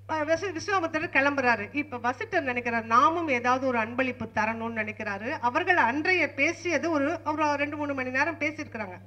அஹ் விச- விஸ்வாமித்திரர் கிளம்புறாரு இப்ப வசிட்டர் நினைக்கிறார் நாமும் ஏதாவது ஒரு அன்பளிப்பு தரணும்னு நினைக்கிறாரு அவர்கள் அன்றைய பேசியது ஒரு ஒரு ரெண்டு மூணு மணி நேரம் பேசியிருக்கிறாங்க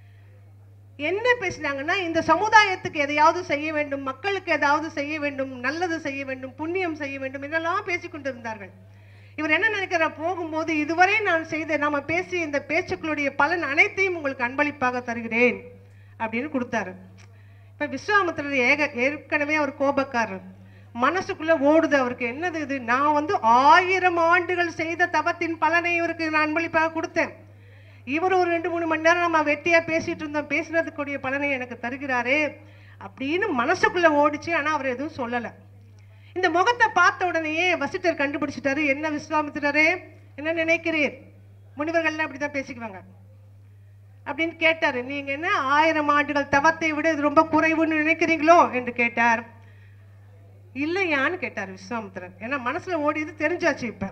என்ன பேசினாங்கன்னா இந்த சமுதாயத்துக்கு எதையாவது செய்ய வேண்டும் மக்களுக்கு ஏதாவது செய்ய வேண்டும் நல்லது செய்ய வேண்டும் புண்ணியம் செய்ய வேண்டும் இதெல்லாம் பேசிக்கொண்டு இருந்தார்கள் இவர் என்ன நினைக்கிறார் போகும்போது இதுவரை நான் செய்த நாம பேசிய இந்த பேச்சுக்களுடைய பலன் அனைத்தையும் உங்களுக்கு அன்பளிப்பாக தருகிறேன் அப்படின்னு கொடுத்தாரு இப்ப விஸ்வாமித்திரர் ஏக ஏற்கனவே அவர் கோபக்காரர் மனசுக்குள்ள ஓடுது அவருக்கு என்னது இது நான் வந்து ஆயிரம் ஆண்டுகள் செய்த தவத்தின் பலனை இவருக்கு நான் அன்பளிப்பாக கொடுத்தேன் இவர் ஒரு ரெண்டு மூணு மணி நேரம் நம்ம வெட்டியா பேசிட்டு இருந்தோம் பேசினதுக்குரிய பலனை எனக்கு தருகிறாரே அப்படின்னு மனசுக்குள்ள ஓடிச்சு ஆனா அவர் எதுவும் சொல்லல இந்த முகத்தை பார்த்த உடனேயே வசிட்டர் கண்டுபிடிச்சிட்டாரு என்ன விஸ்வாமித்திரரே என்ன நினைக்கிறீர் முனிவர்கள்லாம் அப்படிதான் பேசிக்குவாங்க அப்படின்னு கேட்டாரு நீங்க என்ன ஆயிரம் ஆண்டுகள் தவத்தை விட இது ரொம்ப குறைவுன்னு நினைக்கிறீங்களோ என்று கேட்டார் இல்லையான்னு கேட்டார் விஸ்வாமித்திரன் ஏன்னா மனசுல ஓடியது தெரிஞ்சாச்சு இப்ப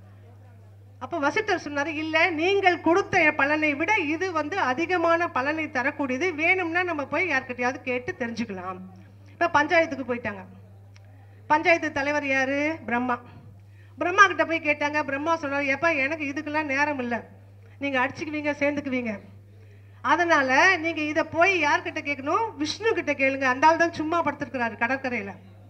அப்ப வசிட்டர் சொன்னாரு இல்ல நீங்கள் கொடுத்த பலனை விட இது வந்து அதிகமான பலனை தரக்கூடியது வேணும்னா நம்ம போய் யார்கிட்டயாவது கேட்டு தெரிஞ்சுக்கலாம் இப்ப பஞ்சாயத்துக்கு போயிட்டாங்க பஞ்சாயத்து தலைவர் யாரு பிரம்மா பிரம்மா கிட்ட போய் கேட்டாங்க பிரம்மா சொன்னாரு எப்ப எனக்கு இதுக்கெல்லாம் நேரம் இல்லை நீங்க அடிச்சுக்குவீங்க சேர்ந்துக்குவீங்க அதனால நீங்க இத போய் யார்கிட்ட கேட்கணும் விஷ்ணு கிட்ட கேளுங்க அந்த ஆள் தான் சும்மா படுத்திருக்கிறாரு கடற்கரையில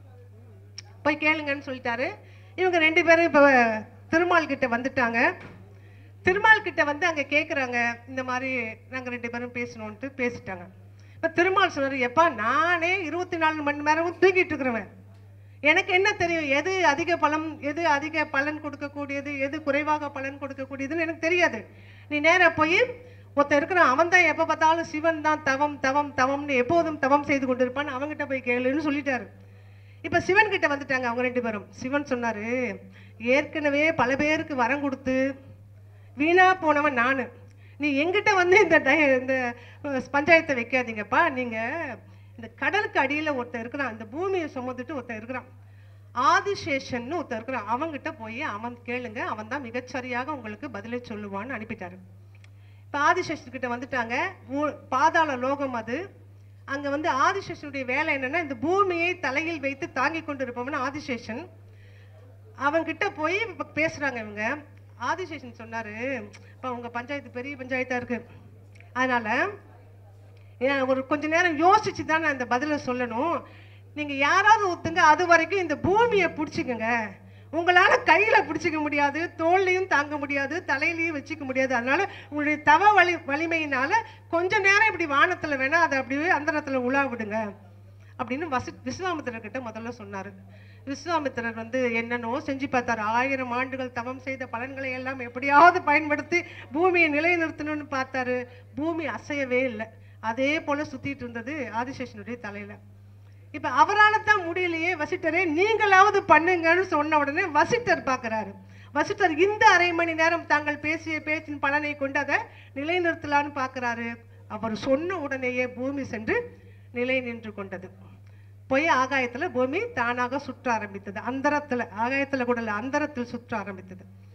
போய் கேளுங்கன்னு சொல்லிட்டாரு இவங்க ரெண்டு பேரும் இப்போ திருமால் கிட்ட வந்துட்டாங்க திருமால் கிட்ட வந்து அங்க கேக்குறாங்க இந்த மாதிரி நாங்க ரெண்டு பேரும் பேசணும்ட்டு பேசிட்டாங்க இப்ப திருமால் சொன்னாரு எப்பா நானே இருபத்தி நாலு மணி நேரமும் தூங்கிட்டு இருக்கிறவன் எனக்கு என்ன தெரியும் எது அதிக பலம் எது அதிக பலன் கொடுக்கக்கூடியது எது குறைவாக பலன் கொடுக்கக்கூடியதுன்னு எனக்கு தெரியாது நீ நேரா போய் ஒருத்தன் இருக்கிறான் அவன் தான் எப்போ பார்த்தாலும் சிவன் தான் தவம் தவம் தவம்னு எப்போதும் தவம் செய்து கொண்டிருப்பான் அவன்கிட்ட போய் கேளுன்னு சொல்லிட்டாரு இப்ப சிவன் கிட்ட வந்துட்டாங்க அவங்க ரெண்டு பேரும் சிவன் சொன்னாரு ஏற்கனவே பல பேருக்கு வரம் கொடுத்து வீணா போனவன் நானு நீ எங்கிட்ட வந்து இந்த டய- இந்த அஹ், பஞ்சாயத்தை வைக்காதீங்கப்பா நீங்க இந்த கடலுக்கு அடியில ஒருத்தன் இருக்கிறான் இந்த பூமியை சுமந்துட்டு ஒருத்தன் இருக்கிறான் ஆதிசேஷன்னு ஒருத்தன் இருக்கிறான் அவன்கிட்ட போய் அவன் கேளுங்க அவன் தான் மிகச்சரியாக உங்களுக்கு பதிலை சொல்லுவான்னு அனுப்பிட்டாரு இப்போ ஆதிசேஷன் கிட்ட வந்துட்டாங்க ஊ- பாதாள லோகம் அது அங்க வந்து ஆதிசேஷனுடைய வேலை என்னன்னா இந்த பூமியை தலையில் வைத்து தாங்கி கொண்டு இருப்பவன் ஆதிசேஷன் அவன்கிட்ட போய் இப்ப பேசுறாங்க இவங்க ஆதிசேஷன் சொன்னாரு இப்ப உங்க பஞ்சாயத்து பெரிய பஞ்சாயத்தா இருக்கு அதனால ஏன் ஒரு கொஞ்ச நேரம் யோசிச்சு தான் நான் இந்த பதிலை சொல்லணும் நீங்க யாராவது ஒருத்தங்க அது வரைக்கும் இந்த பூமியை பிடிச்சிக்கங்க உங்களால கையில பிடிச்சிக்க முடியாது தோல்லையும் தாங்க முடியாது தலையிலையும் வச்சுக்க முடியாது அதனால உங்களுடைய தவ வலி வலிமையினால கொஞ்ச நேரம் இப்படி வானத்துல வேணா அதை அப்படியே அந்தரத்துல உலா விடுங்க அப்படின்னு வசி விஸ்வாமித்திரர் கிட்ட முதல்ல சொன்னாரு விஸ்வாமித்திரர் வந்து என்னென்னவோ செஞ்சு பார்த்தாரு ஆயிரம் ஆண்டுகள் தவம் செய்த பலன்களை எல்லாம் எப்படியாவது பயன்படுத்தி பூமியை நிலைநிறுத்தணும்னு பார்த்தாரு பூமி அசையவே இல்லை அதே போல சுத்திட்டு இருந்தது ஆதிசேஷனுடைய தலையில இப்ப அவரால தான் முடியலையே வசிட்டரே நீங்களாவது பண்ணுங்கன்னு சொன்ன உடனே வசிட்டர் பார்க்கறாரு வசிட்டர் இந்த அரை மணி நேரம் தாங்கள் பேசிய பேச்சின் பலனை கொண்டு அதை நிலைநிறுத்தலான்னு பார்க்கறாரு அவர் சொன்ன உடனேயே பூமி சென்று நிலை நின்று கொண்டது போய் ஆகாயத்துல பூமி தானாக சுற்ற ஆரம்பித்தது அந்தரத்துல ஆகாயத்துல கூட இல்ல அந்தரத்தில் சுற்ற ஆரம்பித்தது